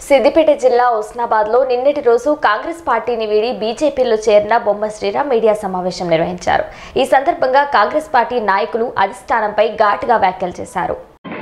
సిద్దిపేట జిల్లా ఉస్నాబాద్ లో నిన్నటి రోజు కాంగ్రెస్ పార్టీని వీడి బీజేపీలో చేరిన బొమ్మ శ్రీరామ్ మీడియా సమావేశం నిర్వహించారు ఈ సందర్భంగా కాంగ్రెస్ పార్టీ నాయకులు అధిష్టానంపై ఘాటుగా వ్యాఖ్యలు చేశారు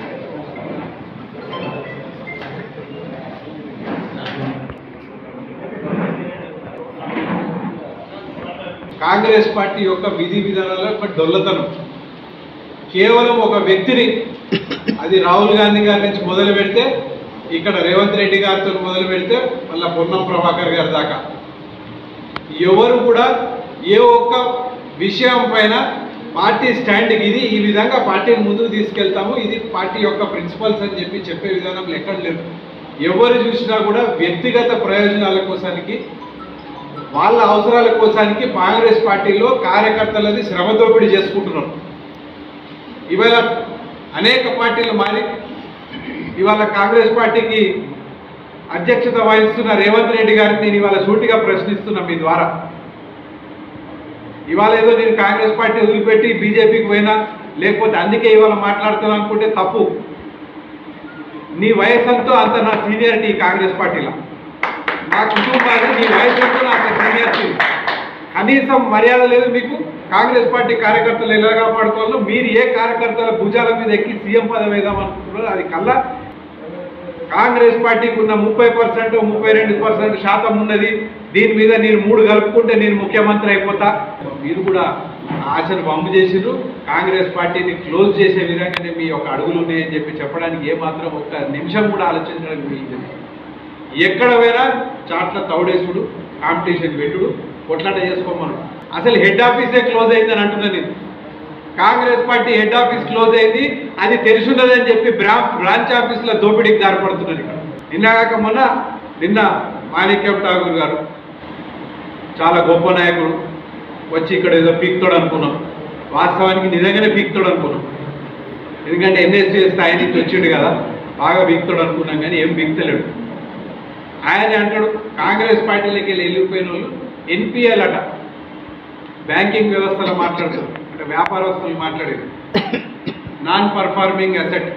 కాంగ్రెస్ పార్టీ యొక్క విధి విధానాల యొక్క డొల్లతనం కేవలం ఒక వ్యక్తిని అది రాహుల్ గాంధీ గారి నుంచి మొదలు పెడితే ఇక్కడ రేవంత్ రెడ్డి గారితో మొదలు పెడితే మళ్ళీ పొన్నం ప్రభాకర్ గారి దాకా ఎవరు కూడా ఏ ఒక్క విషయం పైన పార్టీ స్టాండ్కి ఇది ఈ విధంగా పార్టీని ముందుకు తీసుకెళ్తాము ఇది పార్టీ యొక్క ప్రిన్సిపల్స్ అని చెప్పి చెప్పే విధానంలో ఎక్కడ లేరు ఎవరు చూసినా కూడా వ్యక్తిగత ప్రయోజనాల కోసానికి వాళ్ళ అవసరాల కోసానికి కాంగ్రెస్ పార్టీలో కార్యకర్తలది శ్రమ దోపిడీ చేసుకుంటున్నారు ఇవాళ అనేక పార్టీలు మారి ఇవాళ కాంగ్రెస్ పార్టీకి అధ్యక్షత వహిస్తున్న రేవంత్ రెడ్డి గారిని నేను ఇవాళ సూటిగా ప్రశ్నిస్తున్నా మీ ద్వారా ఇవాళ ఏదో నేను కాంగ్రెస్ పార్టీ వదిలిపెట్టి బీజేపీకి పోయినా లేకపోతే అందుకే ఇవాళ మాట్లాడుతున్నా అనుకుంటే తప్పు నీ వయసు అంతా అంత నా సీనియారిటీ ఈ కాంగ్రెస్ పార్టీలో నా కుటుంబాన్ని నీ వయసు అంతా నా అంత సీనియారిటీ కనీసం మర్యాద లేదు మీకు కాంగ్రెస్ పార్టీ కార్యకర్తలు ఎలా కాపాడుకోవాలో మీరు ఏ కార్యకర్తల భుజాల మీద ఎక్కి సీఎం పదవి వేద్దాం అనుకుంటున్నారో అది కల్లా కాంగ్రెస్ పార్టీకి ఉన్న ముప్పై పర్సెంట్ ముప్పై రెండు పర్సెంట్ శాతం ఉన్నది దీని మీద నేను మూడు కలుపుకుంటే నేను ముఖ్యమంత్రి అయిపోతా మీరు కూడా ఆశను పంపు చేసిర్రు కాంగ్రెస్ పార్టీని క్లోజ్ చేసే విధంగానే మీ యొక్క అడుగులు ఉన్నాయని చెప్పి చెప్పడానికి ఏమాత్రం ఒక్క నిమిషం కూడా ఆలోచించడానికి వీలు లేదు. ఎక్కడ పోయినా చాట్ల తౌడేసుడు కాంపిటీషన్ పెట్టుడు కొట్లాట చేసుకోమను అసలు హెడ్ ఆఫీసే క్లోజ్ అయిందని అంటున్నా నేను Congress party head office close అయింది అది తెలిసిన్నదని చెప్పి బ్రా బ్రాంచ్ ఆఫీసులో దోపిడీకి దారిపడుతున్నది ఇక్కడ నిన్నగాక మొన్న నిన్న మాణిక్యం ఠాగూర్ గారు చాలా గొప్ప నాయకుడు వచ్చి ఇక్కడ ఏదో పీక్తాడు అనుకున్నాం వాస్తవానికి నిజంగానే పీక్తాడు అనుకున్నాం ఎందుకంటే ఎన్ఎస్సీ స్థాయి నుంచి వచ్చిండు కదా బాగా పీక్తాడు అనుకున్నాం కానీ ఏం పీక్తలేడు ఆయన అంటాడు కాంగ్రెస్ పార్టీలోకి వెళ్ళి వెళ్ళిపోయిన వాళ్ళు ఎన్పిఎల్ అట బ్యాంకింగ్ వ్యవస్థలో మాట్లాడుతారు అంటే వ్యాపారస్తులు మాట్లాడేది నాన్ పర్ఫార్మింగ్ అసెట్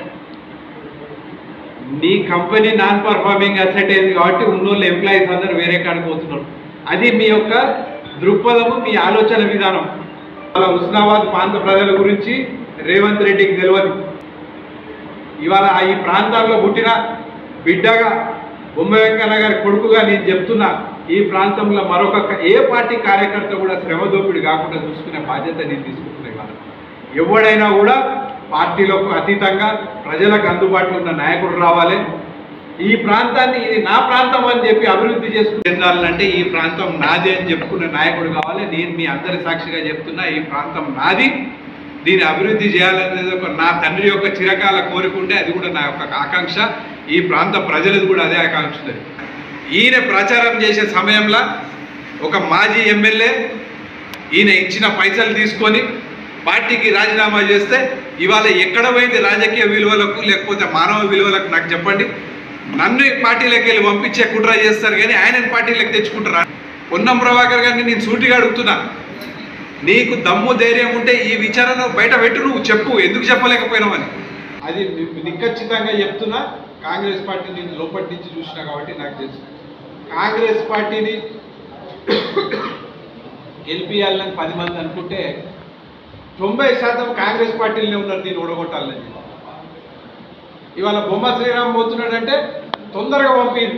నీ కంపెనీ నాన్ పర్ఫార్మింగ్ అసెట్ అయింది కాబట్టి ఉన్నోళ్ళు ఎంప్లాయీస్ అందరూ వేరే కాడికి పోతున్నారు అది మీ యొక్క దృక్పథము మీ ఆలోచన విధానం అలా హుస్నాబాద్ ప్రాంత ప్రజల గురించి రేవంత్ రెడ్డికి తెలియదు ఇవాళ ఈ ప్రాంతాల్లో పుట్టిన బిడ్డగా బొమ్మ వెంకన్న గారి కొడుకుగా నేను చెప్తున్నా ఈ ప్రాంతంలో మరొక క- ఏ పార్టీ కార్యకర్త కూడా శ్రమ దోపిడీ కాకుండా చూసుకునే బాధ్యత నేను తీసుకుంటున్నా ఇవాళ ఎవడైనా కూడా పార్టీలకు అతీతంగా ప్రజలకు అందుబాటులో ఉన్న నాయకుడు రావాలి ఈ ప్రాంతాన్ని ఇది నా ప్రాంతం అని చెప్పి అభివృద్ధి చేసుకుంటే ఈ ప్రాంతం నాది అని చెప్పుకునే నాయకుడు కావాలి నేను మీ అందరి సాక్షిగా చెప్తున్నా ఈ ప్రాంతం నాది దీన్ని అభివృద్ధి చేయాలనేది ఒక నా తండ్రి యొక్క చిరకాల కోరికుంటే అది కూడా నా యొక్క ఆకాంక్ష ఈ ప్రాంత ప్రజలది కూడా అదే ఆకాంక్ష ఉంది. ఈయన ప్రచారం చేసే సమయంలో ఒక మాజీ ఎమ్మెల్యే ఈయన ఇచ్చిన పైసలు తీసుకొని పార్టీకి రాజీనామా చేస్తే ఇవాళ ఎక్కడ పోయింది రాజకీయ విలువలకు లేకపోతే మానవ విలువలకు నాకు చెప్పండి నన్ను ఈ పార్టీలోకి వెళ్ళి పంపించే కుట్ర చేస్తారు కానీ ఆయన పార్టీలోకి తెచ్చుకుంటారా పొన్నం ప్రభాకర్ గారిని నేను సూటిగా అడుగుతున్నా నీకు దమ్ము ధైర్యం ఉంటే ఈ విచారణ బయట పెట్టు నువ్వు చెప్పు ఎందుకు చెప్పలేకపోయినావని అది నిఖచ్చితంగా చెప్తున్నా కాంగ్రెస్ పార్టీ నేను లోపటి నుంచి చూసినా కాబట్టి నాకు తెలుసు కాంగ్రెస్ పార్టీని గెలిపియాలని పది మంది అనుకుంటే తొంభై శాతం కాంగ్రెస్ పార్టీలోనే ఉన్నారు దీన్ని ఓడగొట్టాలని చెప్పి. ఇవాళ బొమ్మ శ్రీరామ్ పోతున్నాడంటే తొందరగా పంపింది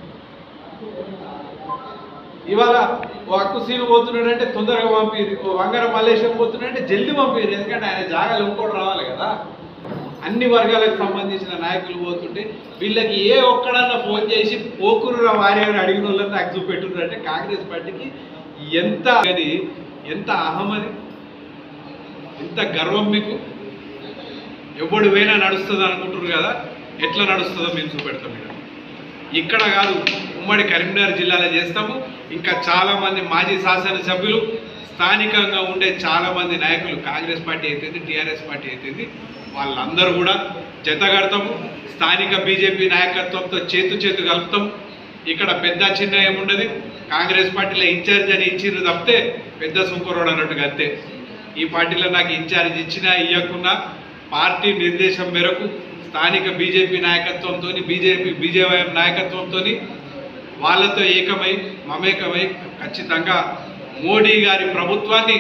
ఇవాళ ఓ అక్కు సీను పోతున్నాడంటే తొందరగా పంపిరు ఓ వంగర మల్లేశం పోతున్నాడంటే జల్దీ పంపిరు ఎందుకంటే ఆయన జాగాలు ఇంకోటి రావాలి కదా అన్ని వర్గాలకు సంబంధించిన నాయకులు పోతుంటే వీళ్ళకి ఏ ఒక్కడన్నా ఫోన్ చేసి పోకురు వారి అని అడిగిన వాళ్ళని నాకు చూపెట్టున్నారు అంటే కాంగ్రెస్ పార్టీకి ఎంత అది ఎంత అహమది ఎంత గర్వం మీకు ఎవడు పోయినా నడుస్తుంది అనుకుంటున్నారు కదా ఎట్లా నడుస్తుందో మేము చూపెడతాం ఇక్కడ ఇక్కడ కాదు ఉమ్మడి కరీంనగర్ జిల్లాలో చేస్తాము ఇంకా చాలా మంది మాజీ శాసనసభ్యులు స్థానికంగా ఉండే చాలా మంది నాయకులు కాంగ్రెస్ పార్టీ అయితేంది టీఆర్ఎస్ పార్టీ అయితేంది వాళ్ళందరూ కూడా జతగడతాము స్థానిక బీజేపీ నాయకత్వంతో చేతు చేతు కలుపుతాం ఇక్కడ పెద్ద చిన్న ఏముండదు కాంగ్రెస్ పార్టీలో ఇన్ఛార్జ్ అని ఇచ్చింది తప్పితే పెద్ద సుంకరోడు అన్నట్టుగా అంతే ఈ పార్టీలో నాకు ఇన్ఛార్జ్ ఇచ్చినా ఇవ్వకున్నా పార్టీ నిర్దేశం మేరకు స్థానిక బీజేపీ నాయకత్వంతో బీజేపీ బీజేవైఎం నాయకత్వంతో వాళ్ళతో ఏకమై మమేకమై ఖచ్చితంగా మోడీ గారి ప్రభుత్వాన్ని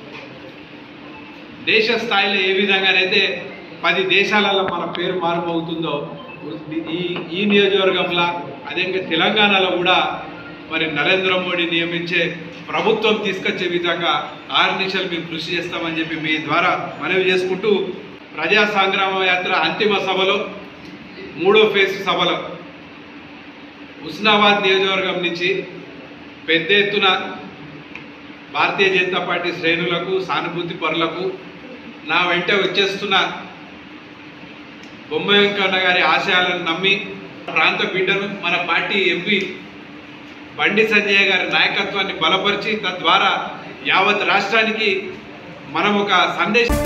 దేశ స్థాయిలో ఏ విధంగానైతే పది దేశాలలో మన పేరు మారుమవుతుందో ఈ ఈ నియోజకవర్గంలో అదేవిధంగా తెలంగాణలో కూడా మరి నరేంద్ర మోడీ నియమించే ప్రభుత్వం తీసుకొచ్చే విధంగా ఆరు నిమిషాలు మేము కృషి చేస్తామని చెప్పి మీ ద్వారా మనవి చేసుకుంటూ ప్రజా సంగ్రామ యాత్ర అంతిమ సభలో మూడో ఫేజ్ సభలో హుస్నాబాద్ నియోజకవర్గం నుంచి పెద్ద ఎత్తున భారతీయ జనతా పార్టీ శ్రేణులకు సానుభూతి పరులకు నా వెంట వచ్చేస్తున్న బొమ్మ వెంకన్న గారి ఆశయాలను నమ్మి ప్రాంత బిడ్డను మన పార్టీ ఎంపీ బండి సంజయ్ గారి నాయకత్వాన్ని బలపరిచి తద్వారా యావత్ రాష్ట్రానికి మనం ఒక సందేశం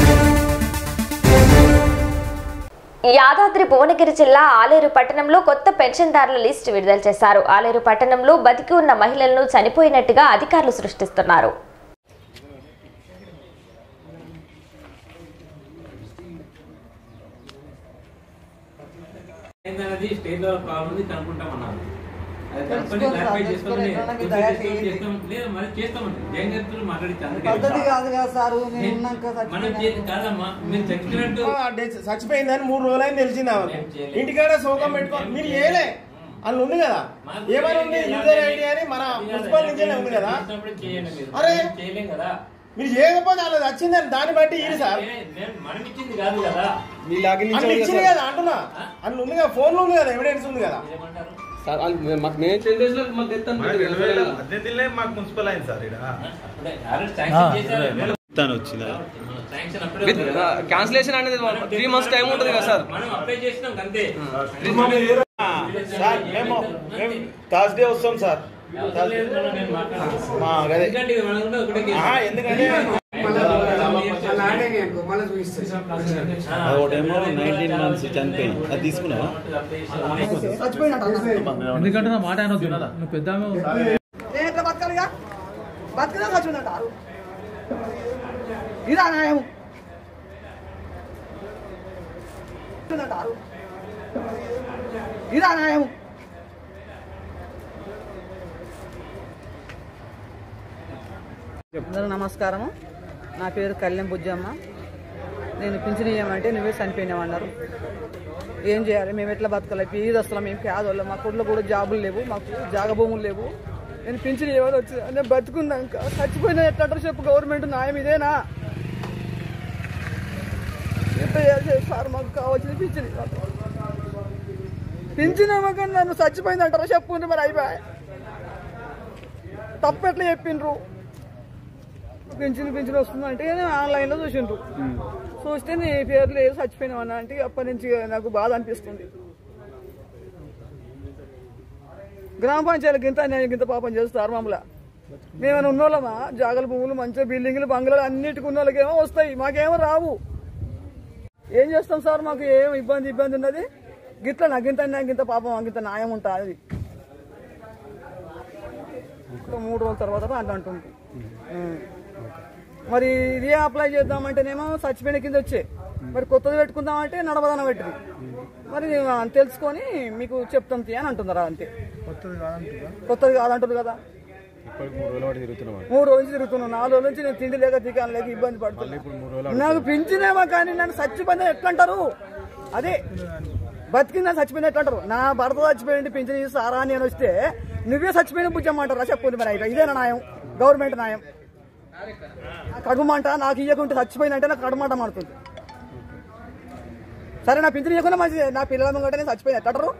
యాదాద్రి భువనగిరి జిల్లా ఆలేరు పట్టణంలో కొత్త పెన్షన్దారుల లిస్టు విడుదల చేశారు ఆలేరు పట్టణంలో బతికి ఉన్న మహిళలను చనిపోయినట్టుగా అధికారులు సృష్టిస్తున్నారు ఏంటన్నది స్టేట్ లెవెల్ ప్రాబ్లం ఉంది కనుక్కుంటామన్నారు అది కనుక్కొని తెలుసుకో క్లారిఫై సార్, చేసుకొని తెలుసుకొని ఎట్లా చేస్తాం, దయా చేస్తాం, చేయండి. చేస్తాం. లేదు మరి చేస్తామండి జైన్ గారితో మాట్లాడించి అందుకే పద్ధతి కాదు కదా సారు నేను నేను- ఉన్నాక మనం చచ్చిపోయినా. చేసి కాదమ్మా మీరు చచ్చిపోయినట్టు ఆ డెత్ చచ్చిపోయిందని మూడు రోజులైంది తెలిసింది ఆమెకు ఏం చేయలేదు. ఇంటికాడ శోకం పెట్టుకో ఏం మీరు చేయలేదు. చేయలే అందులో ఉంది కదా మాకు ఏమని ఉంది చేయాలి. యూజర్ ఐడి అని మన మున్సిపల్ నుంచే ఉంది కదా చేసినప్పుడు చేయండి మీరు. అరే. మనం చేయలేం కదా మీరు చేయకపోతే అలా వచ్చిందని దాన్ని బట్టి ఇది సార్ ఏ, నేను- మనం ఇచ్చింది కాదు కదా అందులో ఇచ్చింది కదా అంటున్నా అందులో ఉంది కదా ఫోన్ లో ఉంది కదా ఎవిడెన్స్ ఉంది కదా ఏమంటారు పద్దెనిమిదిలే మాకు మున్సిపల్ అయింది సార్ ఇక్కడ అప్పుడే ఆల్రెడీ శాంక్షన్ చేశారు తను వచ్చిన శాంక్షన్ అప్పుడే ఉంది కదా. క్యాన్సిలేషన్ అనేది త్రీ మంత్స్ టైం ఉంటుంది కదా సార్ మనం అప్లై చేసినాం అంతే సార్ మేము మేము థర్స్డే వస్తాం సార్ అవసరం లేదు, మనం నేను మాట్లాడను. మా గదే ఎందుకంటే ఇది మనం కూడా ఒకటే కేసు. ఆహా, ఎందుకంటే అదొకటేమో నైన్టీన్ మంత్స్ చనిపోయి అది తీసుకున్నావా చచ్చిపోయినట్టు అన్న. ఎందుకంటే నా మాట అనొద్దు నువ్వు పెద్ద నేను ఎట్లా బతకాలిగా బతికినా చచ్చిపోయినట్టు ఇదా న్యాయం చచ్చిపోయినట్టు. ఇదా న్యాయం అందరూ నమస్కారము నా పేరు కళ్యాణ్ బుజ్జమ్మ నేను పింఛన్ ఇవ్వమంటే నువ్వే చనిపోయినామన్నారు ఏం చేయాలి మేము ఎట్లా బతకాలి పీది వస్తున్నాం మేము పేదోళ్ళం మా కుట్లో కూడా జాబులు లేవు మాకు జాగ భూములు లేవు నేను పింఛన్ ఇవ్వాలి వచ్చి నేను బతుకున్నాక చచ్చిపోయినా ఎట్లా చెప్పు గవర్నమెంట్ న్యాయం ఇదేనా ఎట్లా చేయాలి సార్ మాకు కావాల్సింది పింఛన్ ఇవ్వాలి పింఛన్ ఇవ్వకుండా నన్ను చచ్చిపోయింది అంటారా చెప్పుకుంటే మరి అయిపోయా తప్పు ఎట్లా చెప్పిండ్రు పింఛన్ పింఛన్ వస్తుందంటే నేను ఆన్లైన్లో చూసిండ్రు చూస్తే నీ పేరు లేదు చచ్చిపోయినావు అన్న అంటే అప్పటి నుంచి నాకు బాధ అనిపిస్తుంది గ్రామ పంచాయతీకి ఇంత అన్యాయం ఇంత పాపం చేస్తారు మమ్మల్ని మేమైనా ఉన్నోళ్ళమా జాగల భూములు మంచిగా బిల్డింగ్లు బంగ్లాలు అన్నిటికి ఉన్న వాళ్ళకేమో వస్తాయి మాకేమో రావు ఏం చేస్తాం సార్ మాకు ఏం ఇబ్బంది ఇబ్బంది ఉన్నది గిట్ల నాకు ఇంత అన్యాయం ఇంత పాపం నాకు ఇంత న్యాయం ఉంటుంది మూడు రోజుల తర్వాత అట్లా అంటుంది ఉం. మరి ఇదే అప్లై చేద్దామంటేనేమో చచ్చిపోయిన కింద వచ్చే మరి కొత్తది పెట్టుకుందామంటే నడవదన పెట్టింది మరి ఆ, తెలుసుకొని మీకు చెప్తాం తీ అని అంటున్నారా అంతే కొత్తది కాదంటుంది కదా మూడు రోజులు నుంచి తిరుగుతున్నాను నాలుగు రోజుల నుంచి నేను తిండి లేక తికాను లేక ఇబ్బంది పడుతున్నా నాకు పింఛనేమో కానీ నన్ను చచ్చిపోయిన ఎట్లా అంటారు అదే బతికిందని చచ్చిపోయిన ఎట్లా అంటారు నా భర్త చచ్చిపోయింది పింఛన్ సారా అని నేను వస్తే నువ్వే చచ్చిపోయిన బుజ్జమ్మంటారా చెప్పండి మరి అయితే ఇదేనా న్యాయం గవర్నమెంట్ న్యాయం కడుమంట నాకు ఇవ్వకుంటే చచ్చిపోయిందంటే నాకు కడుమంట మాడుతుంది సరే నా పింఛన్ ఇవ్వకుండా మంచిది నా పిల్లల ముంగట నేను చచ్చిపోయింది ఎట్లంటారు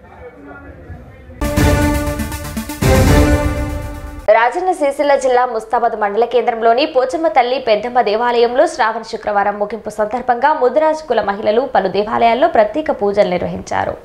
రాజన్న సిరిసిల్ల జిల్లా ముస్తాబాద్ మండల కేంద్రంలోని పోచమ్మ తల్లి పెద్దమ్మ దేవాలయంలో శ్రావణ శుక్రవారం ముగింపు సందర్భంగా ముదిరాజ్ కుల మహిళలు పలు దేవాలయాల్లో ప్రత్యేక పూజలు నిర్వహించారు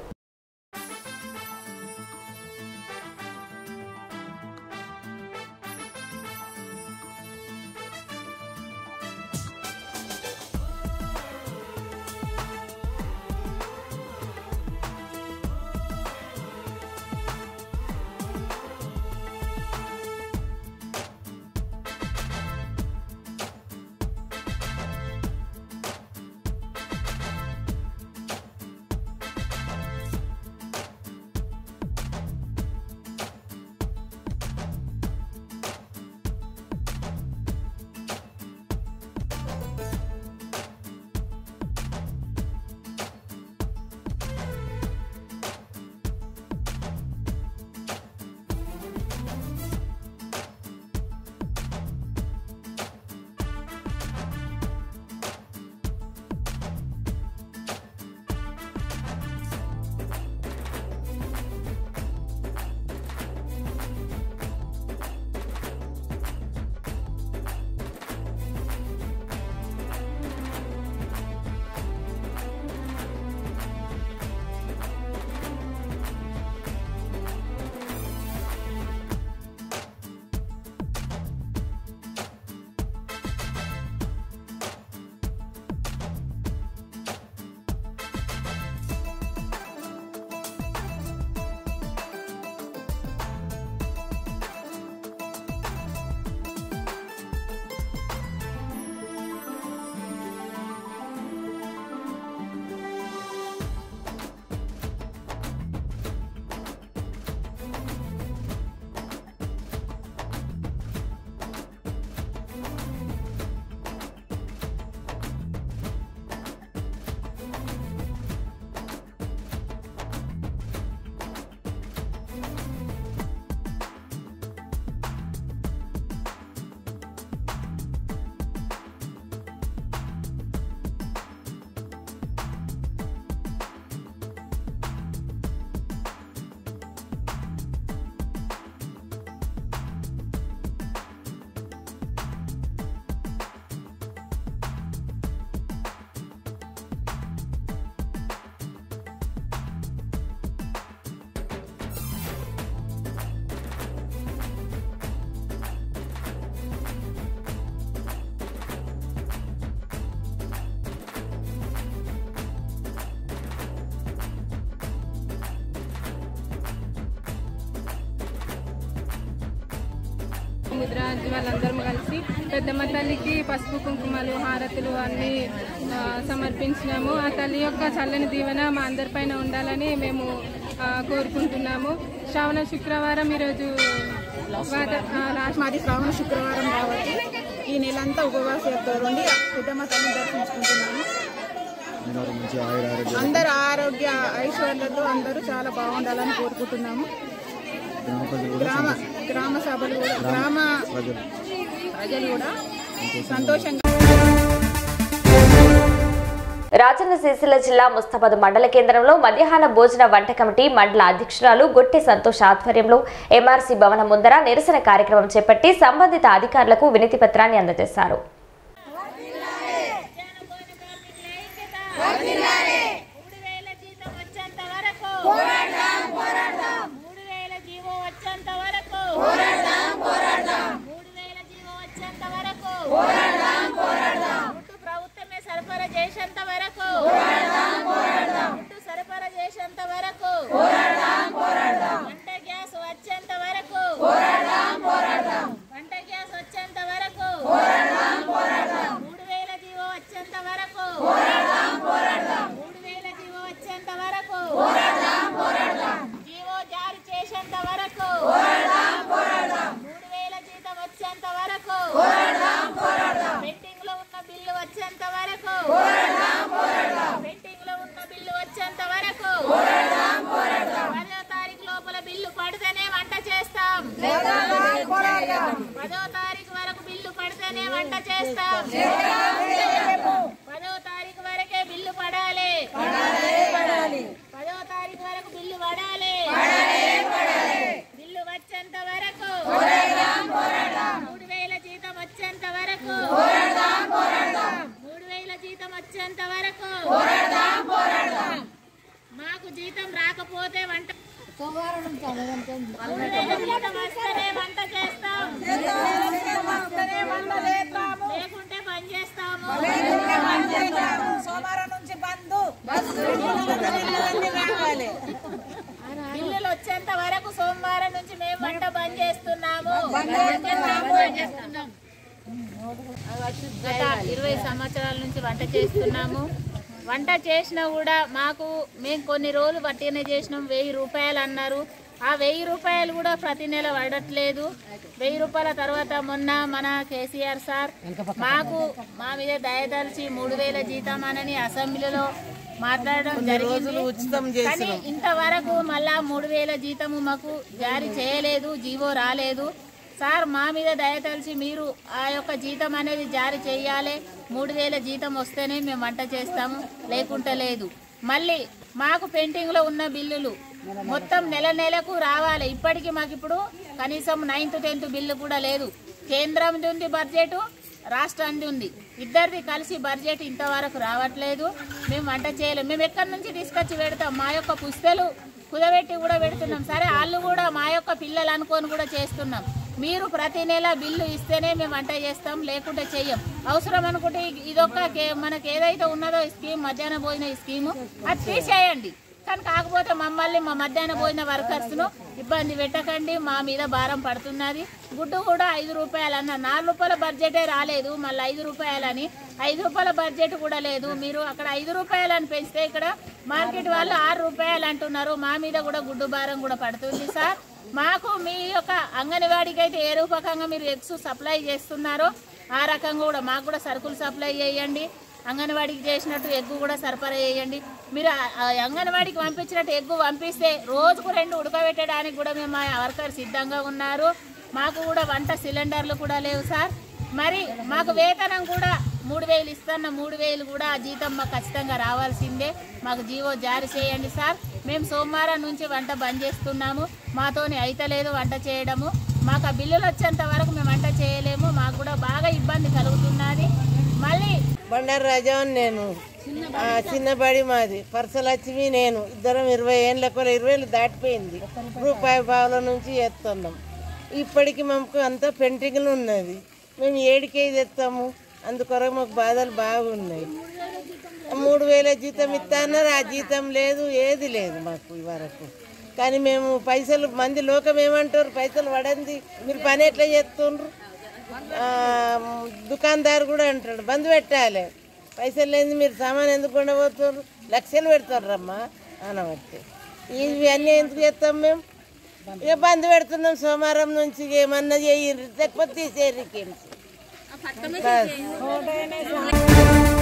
ముద్రాజ్ వాళ్ళందరం కలిసి పెద్దమ్మ తల్లికి పసుపు కుంకుమలు హారతులు అన్నీ ఆ, సమర్పించినాము ఆ తల్లి యొక్క చల్లని దీవెన మా అందరిపైన ఉండాలని మేము ఆ, కోరుకుంటున్నాము శ్రావణ శుక్రవారం ఈరోజు వాద- ఆ, లాస్ట్ మాది శ్రావణ శుక్రవారం కాబట్టి ఈ నెలంతా ఉపవాసంతో ఉండి పెద్దమ్మ తల్లిని దర్శించుకుంటున్నాము అందరు ఆరోగ్య ఐశ్వర్యాలతో అందరూ చాలా బాగుండాలని కోరుకుంటున్నాము గ్రామ గ్రామ సభలు కూడా గ్రామ ప్రజలు కూడా సంతోషంగా రాజన్న సిరిసిల్ల జిల్లా ముస్తాబాద్ మండల కేంద్రంలో మధ్యాహ్న భోజన వంట కమిటీ మండల అధ్యక్షురాలు గొట్టె సంతోష్ ఆధ్వర్యంలో ఎంఆర్సీ భవనం ముందర నిరసన కార్యక్రమం చేపట్టి సంబంధిత అధికారులకు వినతి పత్రాన్ని అందజేశారు మూడు వేల జీవో వచ్చేంత వరకు పోరాడదాం పోరాడదాం మూడు వేల జీవో వచ్చేంత వరకు పోరాడదాం పోరాడదాం గుట్టు ప్రభుత్వమే సరఫరా చేసేంత వరకు పోరాడదాం పోరాడదాం గుట్టు సరఫరా చేసేంత వరకు పోరాడదాం పోరాడదాం వంట గ్యాస్ వచ్చేంత వరకు పోరాడదాం పోరాడదాం వంట గ్యాస్ వచ్చేంత వరకు పోరాడదాం పోరాడదాం మూడు వేల జీవో వచ్చేంత వరకు పోరాడదాం పోరాడదాం మూడు వేల జీవో వచ్చేంత వరకు పోరాడదాం పోరాడదాం జీవో జారీ చేసేంత వరకు పోరాడదాం పోరాడదాం మూడు వేల జీతం వచ్చేంత వరకు పోరాడదాం పోరాడదాం పెండింగ్ లో ఉన్న బిల్లు వచ్చేంత వరకు పోరాడదాం పోరాడదాం పెండింగ్ లో ఉన్న బిల్లు వచ్చేంత వరకు పోరాడదాం పోరాడదాం పదో తారీఖు లోపల బిల్లు పడితేనే వంట చేస్తాం పదో తారీఖు వరకు బిల్లు పడితేనే వంట చేస్తాం పదో తారీఖు వరకే బిల్లు పడాలి పదో తారీఖు వరకు బిల్లు పడాలి బిల్లు వచ్చేంత వరకు మూడు వేల జీతం వచ్చేంత వరకు మూడు వేల జీతం వచ్చేంత వరకు మాకు జీతం రాకపోతే వంట మూడు వేల జీతం వస్తేనే వంట చేస్తాం లేకుంటే పని చేస్తాము సోమవారం నుంచి బంద్ బిల్లులు వచ్చేంత వరకు సోమవారం నుంచి మేము వంట బంద్ చేస్తున్నాము గత ఇరవై సంవత్సరాల నుంచి వంట చేస్తున్నాము వంట చేసినా కూడా మాకు మేము కొన్ని రోజులు వట్టినే చేసినాం వెయ్యి రూపాయలు అన్నారు ఆ వెయ్యి రూపాయలు కూడా ప్రతి నెల పడట్లేదు వెయ్యి రూపాయల తర్వాత మొన్న మన కేసీఆర్ సార్ మాకు మా మీద దయదలిచి మూడు వేల జీతం అనని అసెంబ్లీలో మాట్లాడడం జరిగింది కానీ ఇంతవరకు మళ్ళా మూడు వేల జీతము మాకు జారీ చేయలేదు జీవో రాలేదు సార్ మా మీద దయతలిచి మీరు ఆ యొక్క జీతం అనేది జారీ చేయాలి మూడు వేల జీతం వస్తేనే మేము వంట చేస్తాము లేకుంటే లేదు మళ్ళీ మాకు పెండింగ్లో ఉన్న బిల్లులు మొత్తం నెల నెలకు రావాలి ఇప్పటికీ మాకు ఇప్పుడు కనీసం నైన్త్ టెన్త్ బిల్లు కూడా లేదు కేంద్రంది ఉంది బడ్జెట్ రాష్ట్రానికి ఉంది ఇద్దరిది కలిసి బడ్జెట్ ఇంతవరకు రావట్లేదు మేము వంట చేయలేము మేము ఎక్కడి నుంచి తీసుకొచ్చి పెడతాం మా యొక్క పుస్తలు కుదబెట్టి కూడా పెడుతున్నాం సరే వాళ్ళు కూడా మా యొక్క పిల్లలు అనుకొని కూడా చేస్తున్నాం మీరు ప్రతి నెల బిల్లు ఇస్తేనే మేము వంట చేస్తాం లేకుంటే చెయ్యం అవసరం అనుకుంటే ఇ- ఇదొక్క కే- మనకి ఏదైతే ఉన్నదో ఈ స్కీమ్ మధ్యాహ్న భోజన ఈ స్కీము అది తీసేయండి కానీ కాకపోతే మమ్మల్ని మా మధ్యాహ్న భోజన వర్కర్స్ను ఇబ్బంది పెట్టకండి మా మీద భారం పడుతున్నది గుడ్డు కూడా ఐదు రూపాయలు అన్న నాలుగు రూపాయల బడ్జెటే రాలేదు మళ్ళీ ఐదు రూపాయలని ఐదు రూపాయల బడ్జెట్ కూడా లేదు మీరు అక్కడ ఐదు రూపాయలు అని పెంచితే ఇక్కడ మార్కెట్ వాళ్ళు ఆరు రూపాయలు అంటున్నారు మా మీద కూడా గుడ్డు భారం కూడా పడుతుంది సార్ మాకు మీ యొక్క అంగన్వాడికి అయితే ఏ రూపకంగా మీరు ఎగ్స్ సప్లై చేస్తున్నారో ఆ రకంగా కూడా మాకు కూడా సరుకులు సప్లై చేయండి అంగన్వాడికి చేసినట్టు ఎగ్గు కూడా సరఫరా చేయండి మీరు ఆ- ఆ అంగన్వాడికి పంపించినట్టు ఎగ్గు పంపిస్తే రోజుకు రెండు ఉడకబెట్టడానికి కూడా మేము మా వర్కర్ సిద్ధంగా ఉన్నారు మాకు కూడా వంట సిలిండర్లు కూడా లేవు సార్ మరి మాకు వేతనం కూడా మూడు వేలు ఇస్తున్న మూడు వేలు కూడా ఆ జీతం మాకు ఖచ్చితంగా రావాల్సిందే మాకు జీవో జారీ చేయండి సార్ మేము సోమవారం నుంచి వంట బంద్ చేస్తున్నాము మాతోని అయితలేదు వంట చేయడము మాకు ఆ బిల్లులు వచ్చేంత వరకు మేము వంట చేయలేము మాకు కూడా బాగా ఇబ్బంది కలుగుతున్నది మళ్ళీ బండారు రాజావని నేను ఆ, చిన్నబడి మాది పరసలక్ష్మి నేను ఇద్దరం ఇరవై ఏళ్ళ కూడా ఇరవై ఏళ్ళు దాటిపోయింది రూపాయి పావుల నుంచి ఎత్తున్నాం ఇప్పటికి మాకు అంతా పెంటింగ్లు ఉన్నది మేము ఏడికే తెస్తాము అందుకొరకు మాకు బాధలు బాగున్నాయి మూడు వేల జీతం ఇస్తా అన్నారు ఆ జీతం లేదు ఏది లేదు మాకు ఈ వరకు కానీ మేము పైసలు మంది లోకం ఏమంటారు పైసలు పడంది మీరు పని ఎట్లా చేస్తుండ్రు ఆ, దుకాణదారు కూడా అంటాడు బంద్ పెట్టాలి పైసలు లేని మీరు సామాన్ ఎందుకు ఉండబోతున్నారు లక్షలు పెడతారమ్మా అనబట్టి ఇవన్నీ ఎందుకు చేస్తాం మేము ఇక బంద్ పెడుతున్నాం సోమవారం నుంచి ఇక ఏమన్నా చేయండి లేకపోతే తీసేరికి పట్టమే